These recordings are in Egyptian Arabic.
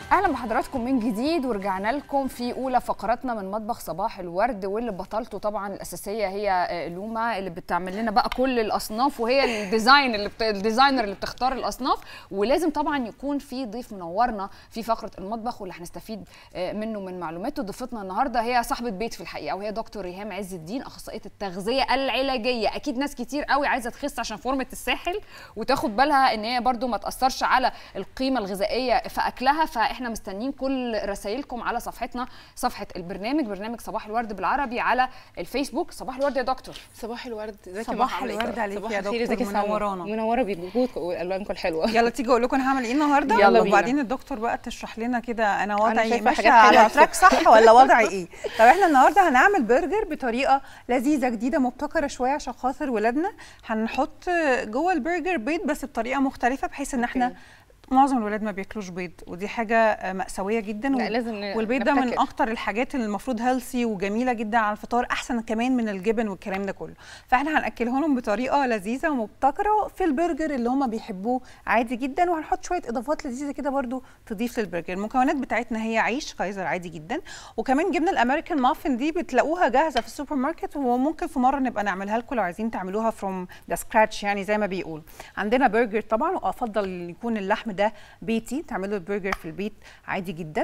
اهلا بحضراتكم من جديد ورجعنا لكم في اولى فقراتنا من مطبخ صباح الورد واللي بطلته طبعا الاساسيه هي لوما اللي بتعمل لنا بقى كل الاصناف وهي الديزاين اللي بت... الديزاينر اللي بتختار الاصناف ولازم طبعا يكون في ضيف منورنا في فقره المطبخ واللي هنستفيد منه من معلوماته ضيفتنا النهارده هي صاحبه بيت في الحقيقه وهي دكتور ريهام عز الدين اخصائيه التغذيه العلاجيه اكيد ناس كتير قوي عايزه تخس عشان فورمه الساحل وتاخد بالها ان هي برده ما تاثرش على القيمه الغذائيه في اكلها فاحنا مستنيين كل رسائلكم على صفحتنا صفحه البرنامج برنامج صباح الورد بالعربي على الفيسبوك صباح الورد يا دكتور صباح الورد ازيك صباح الورد عليك يا دكتور منورانا منوره بوجودكم والوانكم الحلوه يلا تيجي اقول لكم انا هعمل ايه النهارده يلا بينا. وبعدين الدكتور بقى تشرح لنا كده انا وضعي شايفة ماشيه حاجات على حلوة. تراك صح ولا وضعي ايه طب احنا النهارده هنعمل برجر بطريقه لذيذه جديده مبتكره شويه عشان خاطر ولادنا هنحط جوه البرجر بيض بس بطريقه مختلفه بحيث ان احنا أوكي. معظم الولاد ما بياكلوش بيض ودي حاجه مأساويه جدا لا و- لازم ن- والبيض ده من نبتكر. اكتر الحاجات اللي المفروض هيلثي وجميله جدا على الفطار احسن كمان من الجبن والكلام ده كله فاحنا هناكله لهم بطريقه لذيذه ومبتكره في البرجر اللي هم بيحبوه عادي جدا وهنحط شويه اضافات لذيذه كده برضو تضيف للبرجر المكونات بتاعتنا هي عيش كايزر عادي جدا وكمان جبنا الامريكان مافن دي بتلاقوها جاهزه في السوبر ماركت وممكن في مره نبقى نعملها لكم لو عايزين تعملوها فروم ذا سكراتش يعني زي ما بيقولوا عندنا برجر طبعا وافضل يكون اللحم ده بيتي تعملوا البرجر في البيت عادي جدا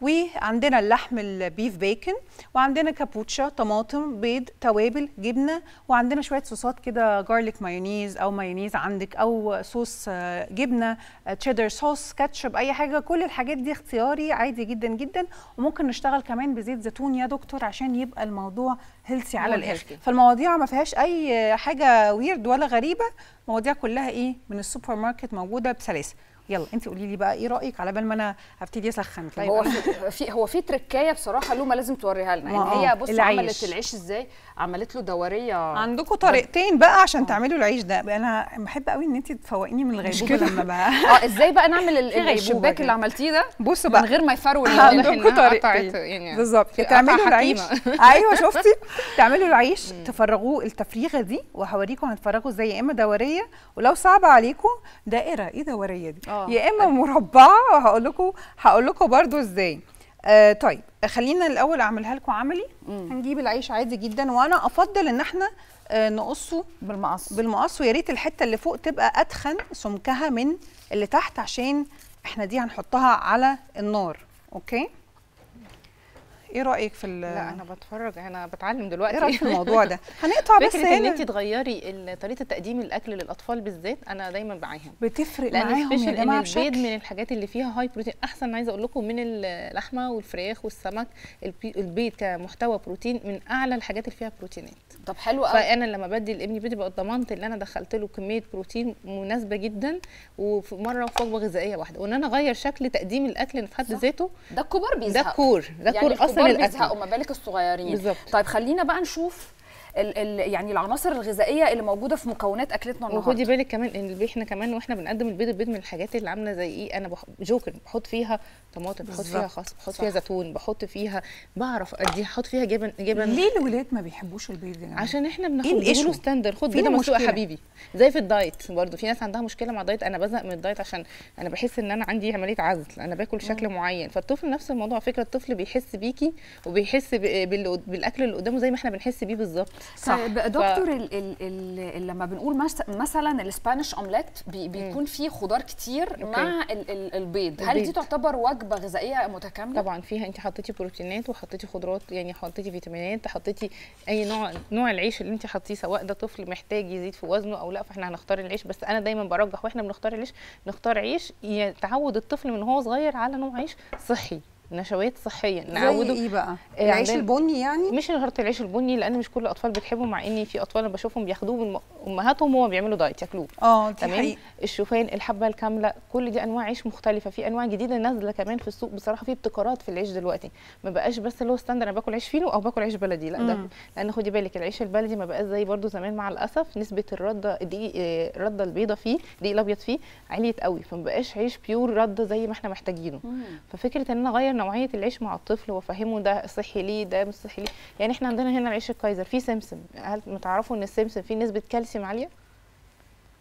وعندنا اللحم البيف بيكن وعندنا كابوتشا طماطم بيض توابل جبنه وعندنا شويه صوصات كده جارليك مايونيز او مايونيز عندك او صوص آه، جبنه آه، تشيدر صوص كاتشب اي حاجه كل الحاجات دي اختياري عادي جدا جدا وممكن نشتغل كمان بزيت زيتون يا دكتور عشان يبقى الموضوع هيلثي على مور الاخر healthy. فالمواضيع ما فيهاش اي حاجه ويرد ولا غريبه مواضيع كلها ايه من السوبر ماركت موجوده بسلاسه يلا انت قولي لي بقى ايه رايك على بال ما انا هبتدي اسخن كده هو في في- هو في تركايه بصراحه لوما لازم توريها لنا ما يعني هي آه، بص العيش. عملت العيش ازاي عملت له دوريه عندكم طريقتين بقى عشان تعملوا العيش ده انا بحب قوي ان انت تفوقيني من الغيبوبه كده؟ لما بقى اه ازاي بقى نعمل ال- في غيبوبة الشباك كده. اللي عملتيه ده بصوا من بقى غير ما يفرول عندكم إنها طريقتين قطعت يعني بالظبط في تعملوا قطعة العيش حكيمة. ايوه شفتي تعملوا العيش تفرغوه التفريغه دي وهوريكم هتفرغوا ازاي يا اما دوريه ولو صعب عليكم دائره ايه دوريه دي آه. يا اما مربعه وهقول لكم هقول لكم برده ازاي آه طيب خلينا الاول اعملها لكم عملي هنجيب العيش عادي جدا وانا افضل ان احنا آه نقصه بالمقص بالمقص ويا ريت الحته اللي فوق تبقى اتخن سمكها من اللي تحت عشان احنا دي هنحطها على النار اوكي ايه رايك في ال- لا انا بتفرج انا بتعلم ايه دلوقتي رايك في الموضوع ده هنقطع بس فكره ان هنا انت تغيري ال- طريقه تقديم الاكل للاطفال بالذات انا دايما معاهم بتفرق لان معاهم يا سبيشال ان جماعه البيض بشكل من الحاجات اللي فيها هاي بروتين احسن عايزه اقول لكم من اللحمه والفراخ والسمك البي- البيض كمحتوى بروتين من اعلى الحاجات اللي فيها بروتينات طب حلو قوي فانا لما بدي لابني بيض ببقى ضمنت ان انا دخلت له كميه بروتين مناسبه جدا وفي مره في وجبه غذائيه واحده وان انا اغير شكل تقديم الاكل في حد صح. افذاته ده الكبار ده بيزهقوا كور ده يعني كور اصلا الكبار الاكل بيزهقوا ما بالك الصغيرين بالظبط. طيب خلينا بقى نشوف ال ال يعني العناصر الغذائيه اللي موجوده في مكونات اكلتنا وخدي النهارده بالك كمان ان البي- احنا كمان واحنا بنقدم البيض البيض من الحاجات اللي عامله زي ايه انا بح... جوكر بحط فيها طماطم بحط فيها بالظبط. خس بحط صح. فيها زيتون بحط فيها بعرف ادي احط فيها جبن جبن ليه الولاد ما بيحبوش البيض يا جماعه عشان احنا بناخد الإيشو؟ له ستاندر خد فين بيضه مسلوقه المشكلة؟ حبيبي زي في الدايت برضو في ناس عندها مشكله مع الدايت انا بزهق من الدايت عشان انا بحس ان انا عندي عمليه عزل انا باكل شكل معين فالطفل نفس الموضوع على فكره الطفل بيحس بيكي وبيحس ب- باللي- بالاكل اللي قدامه زي ما احنا بنحس بيه بالظبط طيب دكتور ال ال ال ال لما بنقول مس- مثلا الاسبانيش اومليت بي بيكون فيه خضار كتير أوكي. مع ال ال البيض هل دي البيض. تعتبر وجبه غذائيه متكامله طبعا فيها انت حطيتي بروتينات وحطيتي خضروات يعني حطيتي فيتامينات حطيتي اي نوع نوع العيش اللي انت حطيه سواء ده طفل محتاج يزيد في وزنه او لا فاحنا هنختار العيش بس انا دايما برجح واحنا بنختار العيش نختار عيش يتعود الطفل من هو صغير على نوع عيش صحي نشويات صحيه زي نعوده ايه بقى إيه العيش عندنا- البني يعني مش شرط العيش البني لان مش كل الاطفال بتحبه مع ان في اطفال انا بشوفهم بياخدوه من امهاتهم وهو بيعملوا دايت ياكلوه اه دي تمام حقيقة الشوفان الحبه الكامله كل دي انواع عيش مختلفه في انواع جديده نازله كمان في السوق بصراحه في ابتكارات في العيش دلوقتي ما بقاش بس اللي هو ستاندر انا باكل عيش فينو او باكل عيش بلدي لا ده مم. لان خدي بالك العيش البلدي ما بقاش زي برضو زمان مع الاسف نسبه الرده الدقيق آه، الرده البيضه فيه الدقيق الابيض فيه عليت قوي فما بقاش عيش بيور رده زي ما احنا محتاجينه ففكره ان انا اغير نوعيه العيش مع الطفل وافهمه ده صحي ليه ده مش صحي ليه يعني احنا عندنا هنا العيش الكايزر فيه سمسم هل ما تعرفوا ان السمسم فيه نسبه كالسيوم عاليه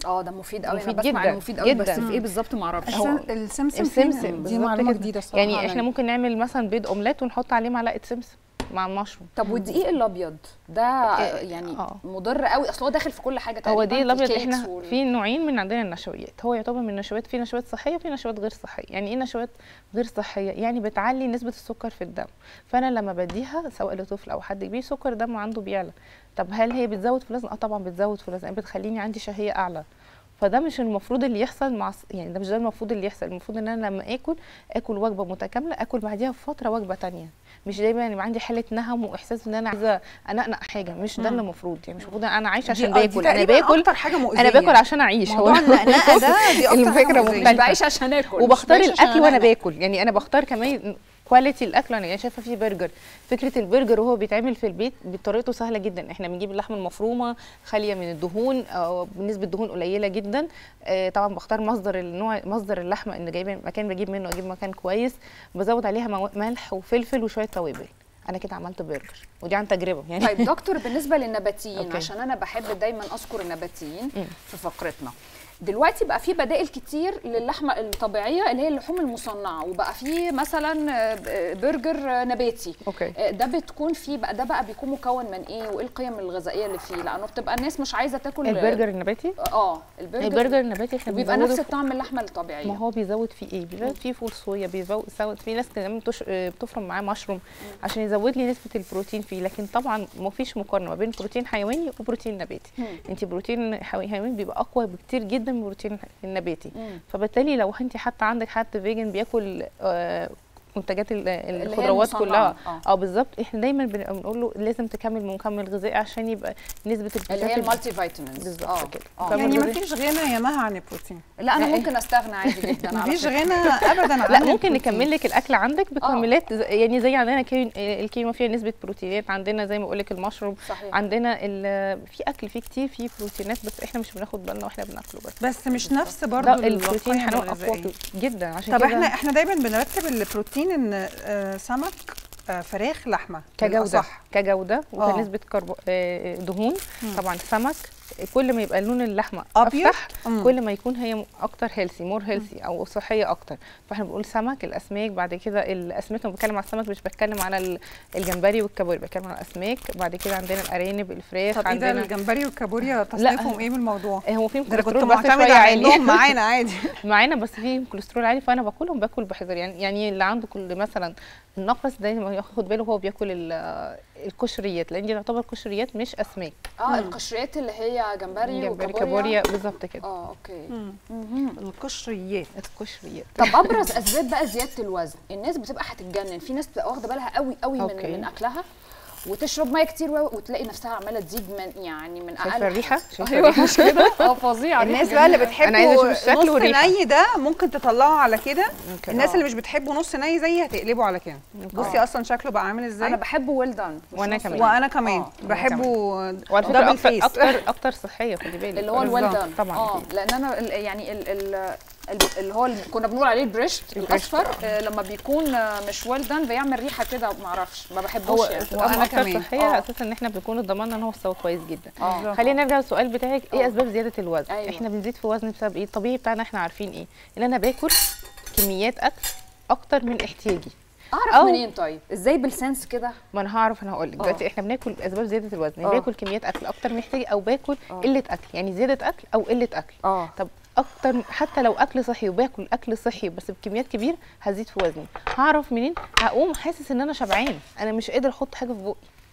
اه ده مفيد قوي انا مفيد بسمع جداً، انه مفيد قوي بس جداً. في ايه بالظبط ما اعرفش السم- السمسم السمسم فين؟ دي بالظبط معلومه كده. جديده الصراحه يعني أنا- احنا ممكن نعمل مثلا بيض اومليت ونحط عليه معلقه سمسم مع المشروم طب والدقيق الابيض ده آه، إيه، يعني آه. مضر قوي اصل هو داخل في كل حاجه تقريبا هو دي في الابيض الكيكس احنا وال- في نوعين من عندنا النشويات هو يعتبر من النشويات في نشويات صحيه وفي نشويات غير صحيه يعني ايه نشويات غير صحيه يعني بتعلي نسبه السكر في الدم فانا لما بديها سواء لطفل او حد كبير سكر دمه عنده بيعلى طب هل هي بتزود في الوزن اه طبعا بتزود في الوزن بتخليني عندي شهيه اعلى فده مش المفروض اللي يحصل مع الص- يعني ده مش ده المفروض اللي يحصل المفروض ان انا لما اكل اكل وجبه متكامله اكل بعديها بفتره وجبه تانية مش دايما يبقى عندي حاله نهم واحساس ان انا عايزه انقنق حاجه مش ده اللي المفروض يعني مش المفروض انا عايشه عشان دي- آه، دي باكل انا تقريباً باكل اكتر حاجه مؤذيه انا باكل عشان اعيش موضوع النقنقه ده دي اكتر الفكرة حاجه مش مؤذيه مختلفة. بعيش عشان اكل وبختار بعيش عشان الاكل وانا أنقنق. باكل يعني انا بختار كمان كواليتي الاكل انا يعني شايفه فيه برجر فكره البرجر وهو بيتعمل في البيت بطريقته سهله جدا احنا بنجيب اللحمه المفرومه خاليه من الدهون او بنسبه دهون قليله جدا آه طبعا بختار مصدر النوع مصدر اللحمه ان جايبه مكان بجيب منه اجيب مكان كويس بزود عليها مو- ملح وفلفل وشويه توابل انا كده عملت برجر ودي عن تجربه يعني طيب دكتور بالنسبه للنباتيين أوكي. عشان انا بحب دايما اذكر النباتيين مم. في فقرتنا دلوقتي بقى في بدائل كتير للحمه الطبيعيه اللي هي اللحوم المصنعه وبقى في مثلا آه، برجر آه، نباتي اوكي آه، ده بتكون فيه بقى ده بقى بيكون مكون من ايه وايه القيم الغذائيه اللي فيه لانه بتبقى الناس مش عايزه تاكل البرجر النباتي اه البرجر, البرجر النباتي احنا وبيبقى بنزوده نفس في- طعم اللحمه الطبيعيه ما هو بيزود فيه ايه بيزود فيه فول صويا بيزود في ناس كمان بتش... بتفرم معاه مشروم عشان يزود لي نسبه البروتين فيه لكن طبعا ما فيش مقارنه ما بين بروتين حيواني وبروتين نباتي مم. انت بروتين حيواني حيواني بيبقى اقوى بكتير جدا من البروتين النباتي مم. فبالتالي لو انت حتى عندك حد فيجن بياكل آه، منتجات ال- هي الخضروات المصنعة. كلها آه. اه بالظبط احنا دايما بنبقى بنقول له لازم تكمل مكمل غذائي عشان يبقى نسبه اللي هي البروتين المالتي فيتامينز بالظبط كده. آه. فاهم يعني ما قصدي؟ فيش غنى يا مها عن البروتين لا انا لا، ممكن استغنى عادي جدا ما على فيش فكرة. غنى ابدا عن لا ممكن البروتين. نكمل لك الاكل عندك بمكملات زي- يعني زي عندنا كين الكينوا فيها نسبه بروتينات عندنا زي ما بقول لك المشروم صحيح عندنا ال- في اكل فيه كتير فيه بروتينات بس احنا مش بناخد بالنا واحنا بناكله بس بس مش نفس برضه ده البروتين القيم حنوان اقوى الغذائية. جدا عشان طب كده احنا احنا دايما بنرتب البروتين ان آه، سمك آه، فراخ لحمه كجوده صح كجوده آه. وكنسبه كربو آه، دهون مم. طبعا سمك كل ما يبقى لون اللحمه أبيض؟ افتح مم. كل ما يكون هي اكتر هيلثي مور هيلثي او صحيه اكتر فاحنا بنقول سمك الاسماك بعد كده الاسماك لما بتكلم على السمك مش بتكلم على ال- الجمبري والكابوري بتكلم على الاسماك بعد كده عندنا الارانب الفراخ طب ايه ده عندنا الجمبري والكابوريا تصنيفهم ايه بالموضوع آه، هو فيهم ده انا كنت كوليسترول بس معتمده شويه على عالي انهم معانا عادي معانا بس فيهم كوليسترول عالي فانا باكلهم باكل بحذر يعني يعني اللي عنده كل مثلا النقص ده ياخد باله وهو بياكل ال- القشريات لان دي تعتبر قشريات مش اسماك اه القشريات اللي هي جمبري جمبري وكابوريا كابوريا بالظبط كده اه اوكي مم. مهم. القشريات القشريات طب ابرز اسباب بقى زياده الوزن الناس بتبقى هتتجنن في ناس بتبقى واخده بالها قوي قوي من, أوكي. من اكلها وتشرب ميه كتير و- وتلاقي نفسها عماله تزيد من يعني من اقل شايفه الريحه شايفه ايوه الريحه مش كده اه فظيعه الناس بقى اللي أنا عايزة أشوف بتحبوا الشكل نص والريحة. ني ده ممكن تطلعه على كده أوكي. الناس آه. اللي مش بتحبوا نص ني زي هتقلبوا على كده بصي آه. اصلا شكله بقى عامل ازاي انا بحبه ويل دان وأنا كمان. وانا كمان آه. بحبه وعلى فكره دبل اكتر فيس اكتر اكتر صحيه خدي بالك اللي هو الويل بالظبط. دان طبعاً اه أكيد. لان انا ال- يعني ال ال ال- اللي هو اللي كنا بنقول عليه البريشت البريشت، الاصفر آه لما بيكون آه، مش ويل دان بيعمل ريحه كده ما اعرفش ما هو بحبوش يعني وأنا اكتر كمان. صحيه آه. اساسا ان احنا بنكون ضمننا ان هو استوى كويس جدا اه خلينا نرجع للسؤال بتاعك ايه آه. اسباب زياده الوزن أيوة. احنا بنزيد في وزن بسبب ايه الطبيعي بتاعنا احنا عارفين ايه ان انا باكل كميات اكل اكتر من احتياجي اعرف أو- منين طيب ازاي بالسنس كده ما انا هعرف انا هقول لك آه. دلوقتي احنا بناكل اسباب زياده الوزن آه. يعني باكل كميات اكل اكتر من احتياجي او باكل آه. قله اكل يعني زياده اكل او قله اكل اه طب اكتر حتى لو اكل صحي وباكل اكل صحي بس بكميات كبير هزيد في وزني هعرف منين هقوم حاسس ان انا شبعان انا مش قادر احط حاجه في بقي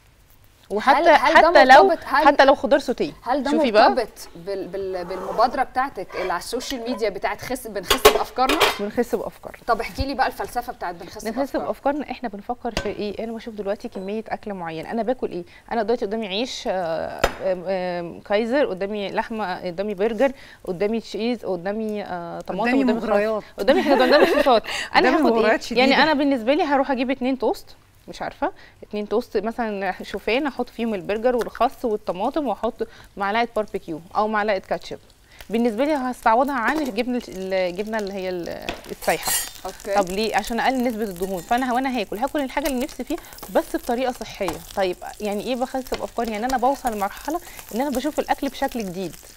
وحتى هل ده حتى لو مرتبط- هل- حتى لو خضار سوتيه هل ده شوفي بقى مرتبط بال بال بالمبادره بتاعتك اللي على السوشيال ميديا بتاعت خس بنخس بافكارنا بنخس بافكار طب احكي لي بقى الفلسفه بتاعت بنخس نخس بافكارنا بافكارنا احنا بنفكر في ايه انا بشوف دلوقتي كميه اكل معين انا باكل ايه انا دلوقتي قدامي عيش آه، آم، آم، كايزر قدامي لحمه قدامي برجر قدامي تشيز قدامي آه، طماطم قدامي قدامي خس. مغريات قدامي حاجه قدامي صوصات انا قدامي هاخد مغريات ايه يعني شديدة. انا بالنسبه لي هروح اجيب اتنين توست مش عارفه اتنين توست مثلا شوفان احط فيهم البرجر والخس والطماطم واحط معلقه باربيكيو او معلقه كاتشب بالنسبه لي هستعوضها عن الجبنه الجبنه اللي هي ال- السايحه اوكي طب ليه عشان اقلل نسبه الدهون فانا وانا هاكل هاكل الحاجه اللي نفسي فيها بس بطريقه صحيه طيب يعني ايه بخس بافكار يعني انا بوصل لمرحله ان انا بشوف الاكل بشكل جديد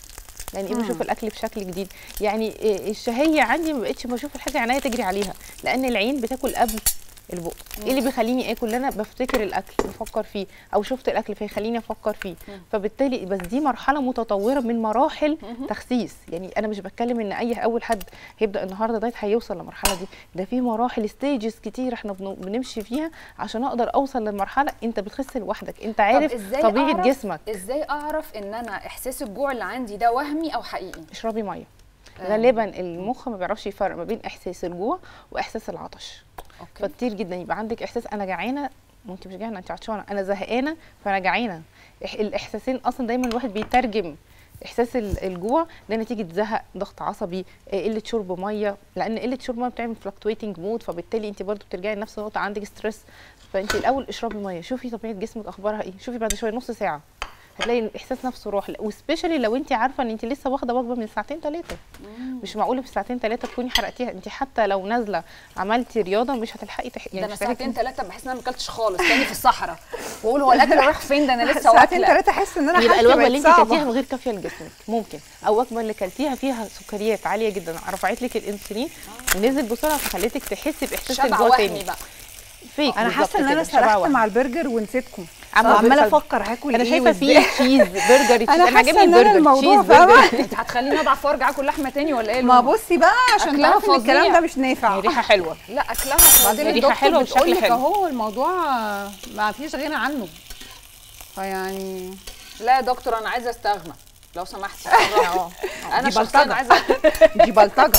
يعني ايه بشوف الاكل بشكل جديد يعني إيه الشهيه عندي ما بقتش بشوف الحاجه عينيا تجري عليها لان العين بتاكل قبل البق ايه اللي بيخليني اكل انا بفتكر الاكل بفكر فيه او شفت الاكل فيخليني افكر فيه فبالتالي بس دي مرحله متطوره من مراحل تخسيس يعني انا مش بتكلم ان اي اول حد هيبدا النهارده دايت هيوصل للمرحله دي ده في مراحل ستيجز كتير احنا بن- بنمشي فيها عشان اقدر اوصل للمرحله انت بتخس لوحدك انت عارف إزاي طبيعه أعرف- جسمك ازاي اعرف ان انا احساس الجوع اللي عندي ده وهمي او حقيقي اشربي ميه آه. غالبا المخ ما بيعرفش يفرق ما بين احساس الجوع واحساس العطش اوكي فكتير جدا يبقى عندك احساس انا جعانه وانت مش جعانه انت عطشانه انا زهقانه فانا جعانه إح- الاحساسين اصلا دايما الواحد بيترجم احساس ال- الجوع ده نتيجه زهق ضغط عصبي آه، قله شرب ميه لان قله شرب ميه بتعمل فلكتويتنج مود فبالتالي انت برضو بترجعي لنفس النقطه عندك ستريس فانت الاول اشربي ميه شوفي طبيعه جسمك اخبارها ايه شوفي بعد شويه نص ساعه هتلاقي الاحساس نفسه راح وسبيشالي لو انت عارفه ان انت لسه واخده وجبه من ساعتين ثلاثه مش معقوله في ساعتين ثلاثه تكوني حرقتيها انت حتى لو نازله عملتي رياضه مش هتلحقي تح... ده انا مش هتلحقي ساعتين ثلاثه بحس ان انا ما اكلتش خالص كاني في الصحراء واقول هو الاكل رايح فين ده انا لسه ساعتين واكله ثلاثه احس ان انا يبقى حالتي الوجبه بقت اللي انت صعبة. كلتيها من غير كافيه لجسمك ممكن او وجبه اللي كلتيها فيها سكريات عاليه جدا رفعت لك الانسولين ونزل بسرعه فخلتك تحسي باحساس شبع الجوع وهمي تاني بقى فيك انا بالظبط حاسه ان كده، انا شبع سرحت وهمي. مع البرجر ونسيتكم عم عماله بفكر- افكر هاكل انا ايه شايفه وإزاي. فيه تشيز برجر تشيز أنا انا حاسة عاجبني إن أنا البرجر الموضوع تشيز فاهمة؟ برجر انت هتخليني اضعف وارجع اكل لحمه تاني ولا ايه ما اللي- بصي بقى عشان أكلها تعرفي ان الكلام فظيع. ده مش نافع هي ريحه حلوه لا اكلها بعدين فظيع. ريحة حلوة الدكتور بتقول وشكل لك حلو. اهو الموضوع ما فيش غنى عنه فيعني لا يا دكتور انا عايزه استغنى لو سمحتي اه انا دي شخصيا بلطجة. عايزه دي بلطجه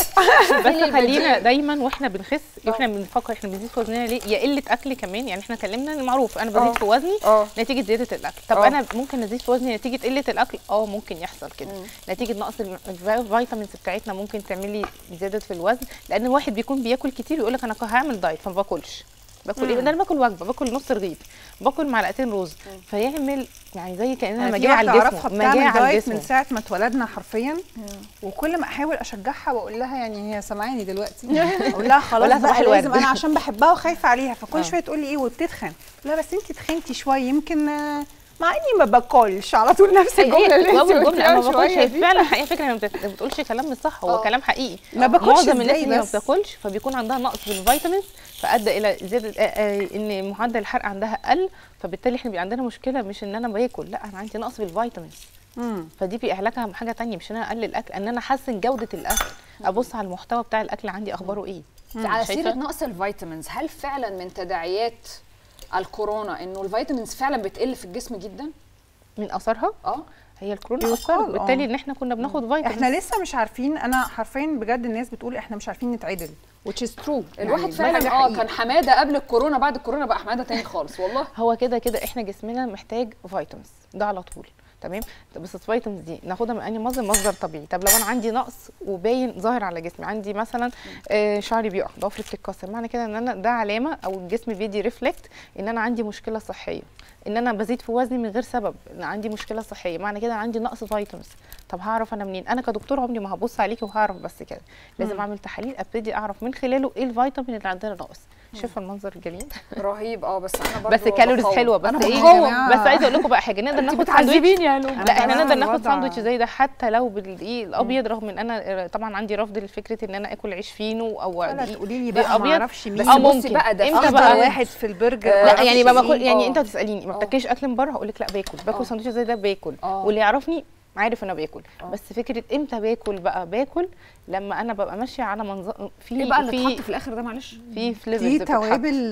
بس خلينا دايما واحنا بنخس واحنا بنفكر احنا بنزيد في وزننا ليه يا قله اكل كمان يعني احنا اتكلمنا إن معروف انا اه. بزيد في وزني اه نتيجه زياده الاكل طب اه. انا ممكن ازيد في وزني نتيجه قله الاكل اه ممكن يحصل كده نتيجه نقص الم- الفيتامينز بتاعتنا ممكن تعملي زياده في الوزن لان الواحد بيكون بياكل كتير ويقول لك انا هعمل دايت فما باكلش باكل ايه ده انا باكل وجبه باكل نص رغيف باكل معلقتين رز فيعمل يعني زي كانها أنا في مجاعه واحدة على أعرفها الجسم بتعمل مجاعه على دايت من الجسم ساعه ما اتولدنا حرفيا وكل ما احاول اشجعها واقول لها يعني هي سامعاني دلوقتي اقول لها خلاص لها صباح بقى الورد. لازم انا عشان بحبها وخايفه عليها فكل آه. شويه تقول لي ايه وبتتخن لا بس انت تخنتي شويه يمكن آه، مع اني ما باكلش على طول نفس الجمله اللي انت اول جمله قلتيها انا من ما باكلش شويه هي دي فعلا حقيقه فكره ما بت- ما بتقولش كلام مش صح هو اه. كلام حقيقي ما باكلش معظم الناس ازاي اللي ما بس؟ بتاكلش فبيكون عندها نقص في الفيتامينز فادى الى زياده آه، آه، ان معدل الحرق عندها قل فبالتالي احنا بيبقى عندنا مشكله مش ان انا باكل لا انا عندي نقص في الفيتامينز مم. فدي بيعلاجها حاجه تانية مش ان انا اقلل الاكل ان انا احسن جوده الاكل ابص على المحتوى بتاع الاكل عندي اخباره ايه على شايفة؟ سيره نقص الفيتامينز هل فعلا من تداعيات الكورونا انه الفيتامينز فعلا بتقل في الجسم جدا من اثرها اه هي الكورونا بيقال، اثرت اه. بالتالي ان احنا كنا بناخد فيتامينز احنا لسه مش عارفين انا حرفيا بجد الناس بتقول احنا مش عارفين نتعدل which is true الواحد يعني فعلا دي حاجة اه حقيقة. كان حماده قبل الكورونا بعد الكورونا بقى حماده تاني خالص والله هو كده كده احنا جسمنا محتاج فيتامينز ده على طول تمام طب بس الفيتامينز دي ناخدها من انهي مصدر مصدر طبيعي طب لو انا عندي نقص وباين ظاهر على جسمي عندي مثلا آه شعري بيقع ضفري بتتكسر معنى كده ان انا ده علامه او الجسم بيدي ريفلكت ان انا عندي مشكله صحيه ان انا بزيد في وزني من غير سبب ان عندي مشكله صحيه معنى كده عندي نقص فيتامينز طب هعرف انا منين انا كدكتور عمري ما هبص عليكي وهعرف بس كده لازم اعمل تحاليل ابتدي اعرف من خلاله ايه الفيتامين اللي عندنا ناقص شايفه المنظر الجميل رهيب اه بس انا برضو بس كالوريز بقاوم. حلوه بس انا ايه بقاوم. بس عايزه اقول لكم بقى حاجه نقدر انت ناخد ساندوتش بتعذبيني يا لو لا احنا أنا نقدر ناخد الوضع- ساندوتش زي ده حتى لو بالدقيق الابيض رغم ان انا طبعا عندي رفض لفكره ان انا اكل عيش فينو او ولا دقيق تقولي لي دقيق بقى ما أبيض. اعرفش بس مين اه بصي ممكن بقى ده امتى في بقى اخضر واحد في البرجر آه، لا معرفش يعني ما إيه. باكل يعني اه. انت تساليني ما اه. بتاكليش اكل من بره هقول لك لا باكل اه. باكل ساندوتش زي ده باكل اه. واللي يعرفني عارف انا باكل اه. بس فكره امتى باكل بقى باكل لما انا ببقى ماشيه على منظر في ايه بقى اللي في اتحط في الاخر ده معلش في فليفرز دي توابل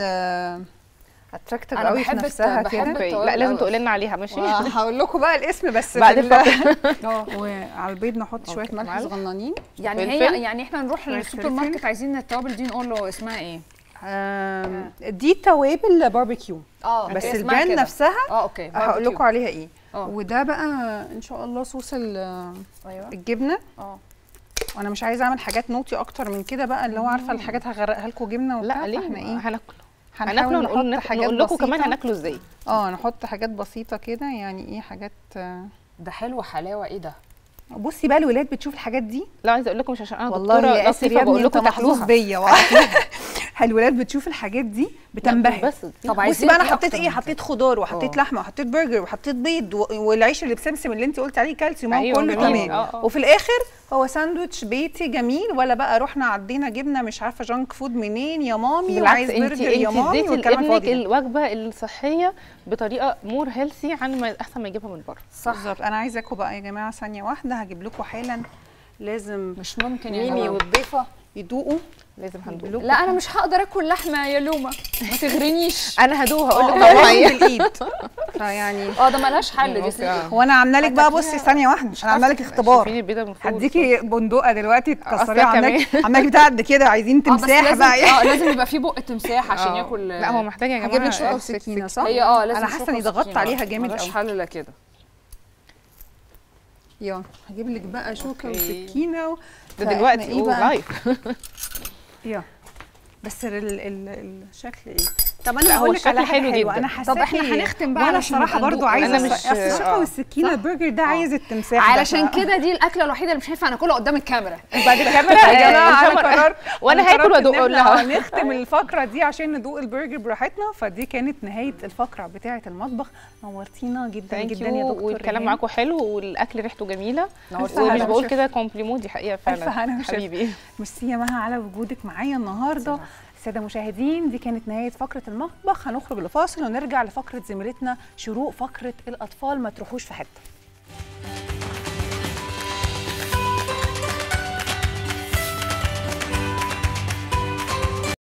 اتراكتيف أنا قوي في بحب الت- نفسها بحب كده التوابل لا لازم أوي. تقولي لنا عليها ماشي هقول لكم بقى الاسم بس بعد في ال- الفترة. اه وعلى البيض نحط شويه اوكي، ملح ملح. صغننين يعني فلفل. هي يعني احنا نروح شوية للسوبر فلفل. ماركت عايزين التوابل دي نقول له اسمها ايه آم، دي توابل باربيكيو اه بس هي اسمها البراند كده. نفسها اه اوكي هقول باربيكيو. لكم عليها ايه اه وده بقى ان شاء الله صوص ال- ايوه الجبنه اه وانا مش عايزه اعمل حاجات نوتي اكتر من كده بقى اللي هو عارفه الحاجات هغرقها لكم جبنه وبتاع لا ليه فاحنا ايه هناكله هنحاول هناكله نحط ونقول حاجات نقول لكم كمان بسيطة. هناكله ازاي اه نحط حاجات بسيطه كده يعني ايه حاجات آه، ده حلو حلاوه ايه ده بصي بقى الولاد بتشوف الحاجات دي لا عايزه اقول لكم مش عشان انا والله دكتوره يا اسر لطيفه يا ابني بقول انت لكم محظوظ تاكلوها بيا وعارفة. الولاد بتشوف الحاجات دي بتنبهر بس طب بصي عايزين بقى انا إيه حطيت أكتر ايه من حطيت خضار وحطيت آه. لحمه وحطيت برجر وحطيت بيض و- والعيش اللي بسمسم اللي انت قلتي عليه كالسيوم أهو أيوة، كله جميل. تمام آه، آه. وفي الاخر هو ساندوتش بيتي جميل ولا بقى رحنا عدينا جبنا مش عارفه جانك فود منين يا مامي بالعكس وعايز انت برجر يا انت مامي اديتي والكلام لابنك الفاضي ده. الوجبه الصحيه بطريقه مور هيلثي عن ما احسن ما يجيبها من بره صح بالظبط انا عايزاكم بقى يا جماعه ثانيه واحده هجيب لكم حالا لازم مش ممكن يا ميمي جماعة. والضيفه يدوقوا لازم هندوق يدوقوا لا انا مش هقدر اكل لحمه يا لومه ما تغرنيش انا هدوق هقول لك طبعا طبعا ايه بالايد فيعني اه ده ملهاش حل دي أوكي. صراحة. هو انا عامله لك بقى هتاكليها- بصي ثانيه واحده انا عامله لك اختبار شايفين البيضه من فوق هديكي بندقه دلوقتي تكسريها أصلا عامله لك كمان. عامله لك بتاع قد كده عايزين اه بس تمساح لازم بقى اه لازم يبقى في بق تمساح عشان آه. ياكل لا هو محتاج يا جماعه هجيب لك شوكه سك- وسكينه سك- صح؟ هي اه لازم انا حاسه شوكة اني ضغطت وسكينة. عليها جامد ملهاش قوي حل الا كده يلا هجيب لك بقى شوكه أوكي. وسكينه و... ده فإحنا دلوقتي إيه اوه بقى؟ لايف يلا بس ال ال الشكل ايه طب انا لا، هو هقول لك على الشكل حاجه حلو حلوه جدا. انا طب حاساكي إحنا هنختم بقى وانا علشان الصراحه نبقى برضو ندوق. عايزه أنا الص- مش- اصل الشوكه آه. والسكينه البرجر ده عايز التمساح ده، علشان ف- كده دي الاكله الوحيده اللي مش هينفع ناكلها قدام الكاميرا بعد الكاميرا يا جماعه انا الكاميرا- قررت وانا أنا هاكل قررت وادوق إن اقول إحنا لها هنختم الفقره دي عشان ندوق البرجر براحتنا فدي كانت نهايه الفقره بتاعه المطبخ نورتينا جدا ثانك جدا يا يو دكتور والكلام ريهام. معاكم حلو والاكل ريحته جميله نورتينا. ومش هلا بقول وشفا. كده كومبليمون دي حقيقه ألف هنا فعلا وشفا. حبيبي ميرسي يا مها على وجودك معايا النهارده الساده المشاهدين دي كانت نهايه فقره المطبخ هنخرج لفاصل ونرجع لفقره زميلتنا شروق فقره الاطفال ما تروحوش في حته